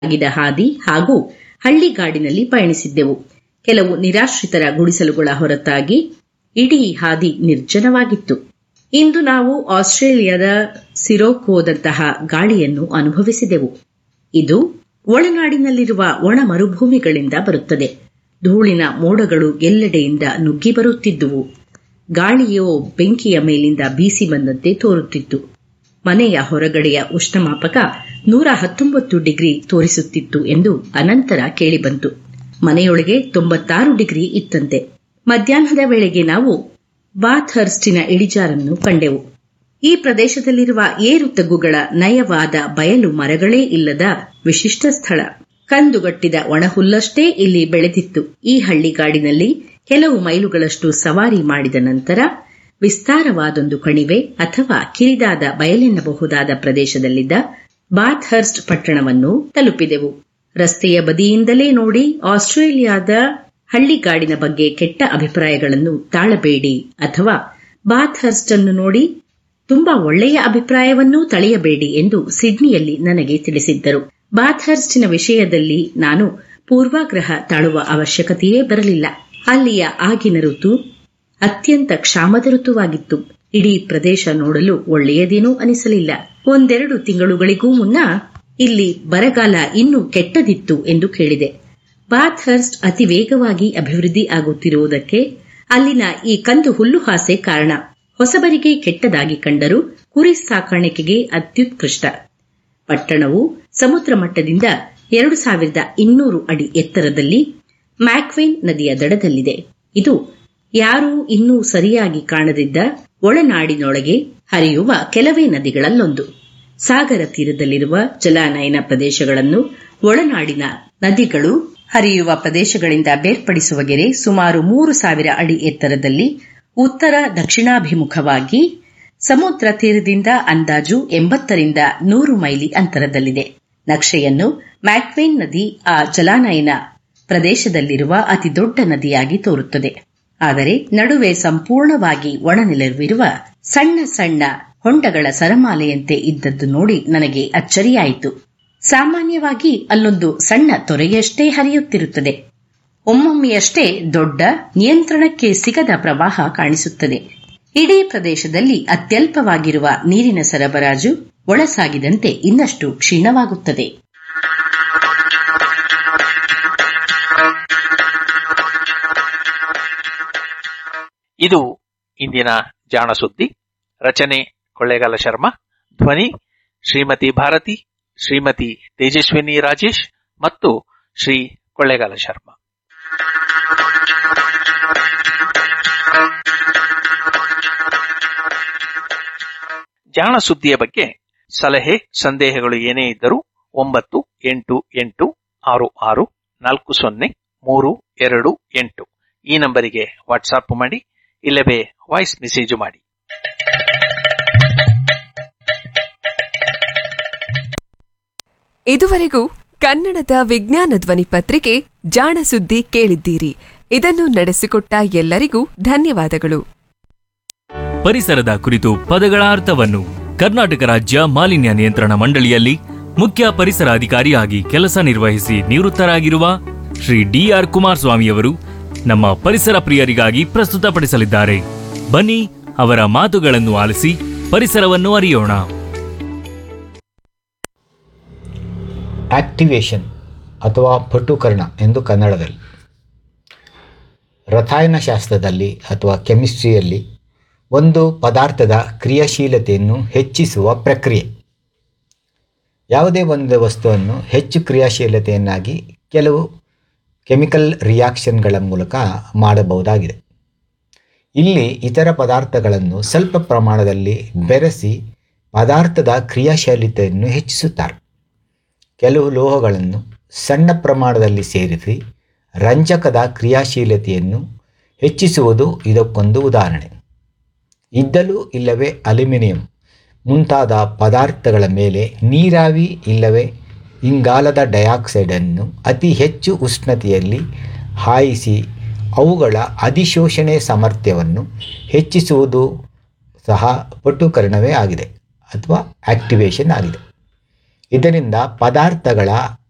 ಸಾಗಿದ ಹಾದಿ ಹಾಗೂ ಹಳ್ಳಿಗಾಡಿನಲ್ಲಿ ಪಯಣಿಸಿದ್ದೆವು ಕೆಲವು ನಿರಾಶ್ರಿತರ ಗುಡಿಸಲುಗಳ ಹೊರತಾಗಿ ಇಡೀ ಹಾದಿ ನಿರ್ಜನವಾಗಿತ್ತು ಇಂದು ನಾವು ಆಸ್ಟ್ರೇಲಿಯಾದ ಸಿರೋಕೋದಂತಹ ಗಾಳಿಯನ್ನು ಅನುಭವಿಸಿದೆವು ಇದು ಒಳನಾಡಿನಲ್ಲಿರುವ ಒಣ ಮರುಭೂಮಿಗಳಿಂದ ಬರುತ್ತದೆ ಧೂಳಿನ ಮೋಡಗಳು ಎಲ್ಲೆಡೆಯಿಂದ ನುಗ್ಗಿ ಬರುತ್ತಿದ್ದುವು ಗಾಳಿಯೋ ಬೆಂಕಿಯ ಮೇಲಿಂದ ಬೀಸಿ ಬಂದಂತೆ ತೋರುತ್ತಿತ್ತು ಮನೆಯ ಹೊರಗಡೆಯ ಉಷ್ಣಮಾಪಕ ನೂರ ಹತ್ತೊಂಬತ್ತು ಡಿಗ್ರಿ ತೋರಿಸುತ್ತಿತ್ತು ಎಂದು ಅನಂತರ ಕೇಳಿಬಂತು ಮನೆಯೊಳಗೆ ತೊಂಬತ್ತಾರು ಡಿಗ್ರಿ ಇತ್ತಂತೆ ಮಧ್ಯಾಹ್ನದ ವೇಳೆಗೆ ನಾವು ಬಾಥರ್ಸ್ಟಿನ ಇಳಿಜಾರನ್ನು ಕಂಡೆವು ಈ ಪ್ರದೇಶದಲ್ಲಿರುವ ಏರು ತಗ್ಗುಗಳ ನಯವಾದ ಬಯಲು ಮರಗಳೇ ಇಲ್ಲದ ವಿಶಿಷ್ಟ ಸ್ಥಳ ಕಂದುಗಟ್ಟಿದ ಒಣಹುಲ್ಲಷ್ಟೇ ಇಲ್ಲಿ ಬೆಳೆದಿತ್ತು ಈ ಹಳ್ಳಿಗಾಡಿನಲ್ಲಿ ಕೆಲವು ಮೈಲುಗಳಷ್ಟು ಸವಾರಿ ಮಾಡಿದ ನಂತರ ವಿಸ್ತಾರವಾದೊಂದು ಕಣಿವೆ ಅಥವಾ ಕಿರಿದಾದ ಬಯಲೆನ್ನಬಹುದಾದ ಪ್ರದೇಶದಲ್ಲಿದ್ದ ಬಾಥರ್ಸ್ಟ್ ಪಟ್ಟಣವನ್ನು ತಲುಪಿದೆವು ರಸ್ತೆಯ ಬದಿಯಿಂದಲೇ ನೋಡಿ ಆಸ್ಟ್ರೇಲಿಯಾದ ಹಳ್ಳಿಗಾಡಿನ ಬಗ್ಗೆ ಕೆಟ್ಟ ಅಭಿಪ್ರಾಯಗಳನ್ನು ತಾಳಬೇಡಿ ಅಥವಾ ಬಾಥರ್ಸ್ಟ್ ಅನ್ನು ನೋಡಿ ತುಂಬಾ ಒಳ್ಳೆಯ ಅಭಿಪ್ರಾಯವನ್ನೂ ತಳೆಯಬೇಡಿ ಎಂದು ಸಿಡ್ನಿಯಲ್ಲಿ ನನಗೆ ತಿಳಿಸಿದ್ದರು ಬಾಥರ್ಸ್ಟಿನ ವಿಷಯದಲ್ಲಿ ನಾನು ಪೂರ್ವಾಗ್ರಹ ತಾಳುವ ಅವಶ್ಯಕತೆಯೇ ಬರಲಿಲ್ಲ ಅಲ್ಲಿಯ ಆಗಿನ ಋತು ಅತ್ಯಂತ ಕ್ಷಾಮದ ಋತುವಾಗಿತ್ತು ಇಡೀ ಪ್ರದೇಶ ನೋಡಲು ಒಳ್ಳೆಯದೇನೂ ಅನಿಸಲಿಲ್ಲ ಒಂದೆರಡು ತಿಂಗಳುಗಳಿಗೂ ಮುನ್ನ ಇಲ್ಲಿ ಬರಗಾಲ ಇನ್ನೂ ಕೆಟ್ಟದಿತ್ತು ಎಂದು ಕೇಳಿದೆ ಬಾಥರ್ಸ್ಟ್ ಅತಿ ವೇಗವಾಗಿ ಅಭಿವೃದ್ಧಿ ಆಗುತ್ತಿರುವುದಕ್ಕೆ ಅಲ್ಲಿನ ಈ ಕಂದು ಹುಲ್ಲುಹಾಸೆ ಕಾರಣ ಹೊಸಬರಿಗೆ ಕೆಟ್ಟದಾಗಿ ಕಂಡರೂ ಕುರಿ ಸಾಕಾಣಿಕೆಗೆ ಅತ್ಯುತ್ಕೃಷ್ಟ ಪಟ್ಟಣವು ಸಮುದ್ರ ಮಟ್ಟದಿಂದ ಎರಡು ಸಾವಿರದ ಇನ್ನೂರು ಅಡಿ ಎತ್ತರದಲ್ಲಿ ಮ್ಯಾಕ್ವೇನ್ ನದಿಯ ದಡದಲ್ಲಿದೆ ಇದು ಯಾರೂ ಇನ್ನೂ ಸರಿಯಾಗಿ ಕಾಣದಿದ್ದ ಒಳನಾಡಿನೊಳಗೆ ಹರಿಯುವ ಕೆಲವೇ ನದಿಗಳಲ್ಲೊಂದು ಸಾಗರ ತೀರದಲ್ಲಿರುವ ಜಲಾನಯನ ಪ್ರದೇಶಗಳನ್ನು ಒಳನಾಡಿನ ನದಿಗಳು ಹರಿಯುವ ಪ್ರದೇಶಗಳಿಂದ ಬೇರ್ಪಡಿಸುವ ಗೆರೆ ಸುಮಾರು ಮೂರು ಸಾವಿರ ಅಡಿ ಎತ್ತರದಲ್ಲಿ ಉತ್ತರ ದಕ್ಷಿಣಾಭಿಮುಖವಾಗಿ ಸಮುದ್ರ ತೀರದಿಂದ ಅಂದಾಜು ಎಂಬತ್ತರಿಂದ ನೂರು ಮೈಲಿ ಅಂತರದಲ್ಲಿದೆ ನಕ್ಷೆಯನ್ನು ಮ್ಯಾಕ್ವೇನ್ ನದಿ ಆ ಜಲಾನಯನ ಪ್ರದೇಶದಲ್ಲಿರುವ ಅತಿ ದೊಡ್ಡ ನದಿಯಾಗಿ ತೋರುತ್ತದೆ ಆದರೆ ನಡುವೆ ಸಂಪೂರ್ಣವಾಗಿ ಒಣನೆಲವಿರುವ ಸಣ್ಣ ಸಣ್ಣ ಹೊಂಡಗಳ ಸರಮಾಲೆಯಂತೆ ಇದ್ದದ್ದು ನೋಡಿ ನನಗೆ ಅಚ್ಚರಿಯಾಯಿತು ಸಾಮಾನ್ಯವಾಗಿ ಅಲ್ಲೊಂದು ಸಣ್ಣ ತೊರೆಯಷ್ಟೇ ಹರಿಯುತ್ತಿರುತ್ತದೆ ಒಮ್ಮೊಮ್ಮೆಯಷ್ಟೇ ದೊಡ್ಡ ನಿಯಂತ್ರಣಕ್ಕೆ ಸಿಗದ ಪ್ರವಾಹ ಕಾಣಿಸುತ್ತದೆ ಇಡೀ ಪ್ರದೇಶದಲ್ಲಿ ಅತ್ಯಲ್ಪವಾಗಿರುವ ನೀರಿನ ಸರಬರಾಜು ಒಳಸಾಗಿದಂತೆ ಇನ್ನಷ್ಟು ಕ್ಷೀಣವಾಗುತ್ತದೆ ಇದು ಇಂದಿನ ಜಾಣ ಸುದ್ದಿ ರಚನೆ ಕೊಳ್ಳೇಗಾಲ ಶರ್ಮಾ ಧ್ವನಿ ಶ್ರೀಮತಿ ಭಾರತಿ ಶ್ರೀಮತಿ ತೇಜಸ್ವಿನಿ ರಾಜೇಶ್ ಮತ್ತು ಶ್ರೀ ಕೊಳ್ಳೇಗಾಲ ಶರ್ಮಾ ಜಾಣ ಸುದ್ದಿಯ ಬಗ್ಗೆ ಸಲಹೆ ಸಂದೇಹಗಳು ಏನೇ ಇದ್ದರೂ ಒಂಬತ್ತು ಎಂಟು ಎಂಟು ಆರು ಆರು ನಾಲ್ಕು ಸೊನ್ನೆ ಮೂರು ಎರಡು ಎಂಟು ಈ ನಂಬರಿಗೆ ವಾಟ್ಸಾಪ್ ಮಾಡಿ ಇಲ್ಲವೇ ವಾಯ್ಸ್ ಮೆಸೇಜ್ ಮಾಡಿ ಇದುವರೆಗೂ ಕನ್ನಡದ ವಿಜ್ಞಾನ ಧ್ವನಿ ಪತ್ರಿಕೆ ಜಾಣ ಸುದ್ದಿ ಕೇಳಿದ್ದೀರಿ ಇದನ್ನು ನಡೆಸಿಕೊಟ್ಟ ಎಲ್ಲರಿಗೂ ಧನ್ಯವಾದಗಳು ಪರಿಸರದ ಕುರಿತು ಪದಗಳ ಅರ್ಥವನ್ನು ಕರ್ನಾಟಕ ರಾಜ್ಯ ಮಾಲಿನ್ಯ ನಿಯಂತ್ರಣ ಮಂಡಳಿಯಲ್ಲಿ ಮುಖ್ಯ ಪರಿಸರ ಅಧಿಕಾರಿಯಾಗಿ ಕೆಲಸ ನಿರ್ವಹಿಸಿ ನಿವೃತ್ತರಾಗಿರುವ ಶ್ರೀ ಡಿಆರ್ ಕುಮಾರಸ್ವಾಮಿಯವರು ನಮ್ಮ ಪರಿಸರ ಪ್ರಿಯರಿಗಾಗಿ ಪ್ರಸ್ತುತಪಡಿಸಲಿದ್ದಾರೆ ಬನ್ನಿ ಅವರ ಮಾತುಗಳನ್ನು ಆಲಿಸಿ ಪರಿಸರವನ್ನು ಅರಿಯೋಣ ಆಕ್ಟಿವೇಶನ್ ಅಥವಾ ಪಟುಕರಣ ಎಂದು ಕನ್ನಡದಲ್ಲಿ ರಸಾಯನಶಾಸ್ತ್ರದಲ್ಲಿ ಅಥವಾ ಕೆಮಿಸ್ಟ್ರಿಯಲ್ಲಿ ಒಂದು ಪದಾರ್ಥದ ಕ್ರಿಯಾಶೀಲತೆಯನ್ನು ಹೆಚ್ಚಿಸುವ ಪ್ರಕ್ರಿಯೆ ಯಾವುದೇ ಒಂದು ವಸ್ತುವನ್ನು ಹೆಚ್ಚು ಕ್ರಿಯಾಶೀಲತೆಯನ್ನಾಗಿ ಕೆಲವು ಕೆಮಿಕಲ್ ರಿಯಾಕ್ಷನ್ಗಳ ಮೂಲಕ ಮಾಡಬಹುದಾಗಿದೆ ಇಲ್ಲಿ ಇತರ ಪದಾರ್ಥಗಳನ್ನು ಸ್ವಲ್ಪ ಪ್ರಮಾಣದಲ್ಲಿ ಬೆರೆಸಿ ಪದಾರ್ಥದ ಕ್ರಿಯಾಶೀಲತೆಯನ್ನು ಹೆಚ್ಚಿಸುತ್ತಾರೆ ಕೆಲವು ಲೋಹಗಳನ್ನು ಸಣ್ಣ ಪ್ರಮಾಣದಲ್ಲಿ ಸೇರಿಸಿ ರಂಜಕದ ಕ್ರಿಯಾಶೀಲತೆಯನ್ನು ಹೆಚ್ಚಿಸುವುದು ಇದಕ್ಕೊಂದು ಉದಾಹರಣೆ ಇದ್ದಲು ಇಲ್ಲವೇ ಅಲ್ಯೂಮಿನಿಯಂ ಮುಂತಾದ ಪದಾರ್ಥಗಳ ಮೇಲೆ ನೀರಾವಿ ಇಲ್ಲವೇ ಇಂಗಾಲದ ಡೈಆಕ್ಸೈಡನ್ನು ಅತಿ ಹೆಚ್ಚು ಉಷ್ಣತೆಯಲ್ಲಿ ಹಾಯಿಸಿ ಅವುಗಳ ಅಧಿಶೋಷಣೆ ಸಾಮರ್ಥ್ಯವನ್ನು ಹೆಚ್ಚಿಸುವುದು ಸಹ ಪಟುಕರಣವೇ ಆಗಿದೆ ಅಥವಾ ಆಕ್ಟಿವೇಶನ್ ಆಗಿದೆ ಇದರಿಂದ ಪದಾರ್ಥಗಳ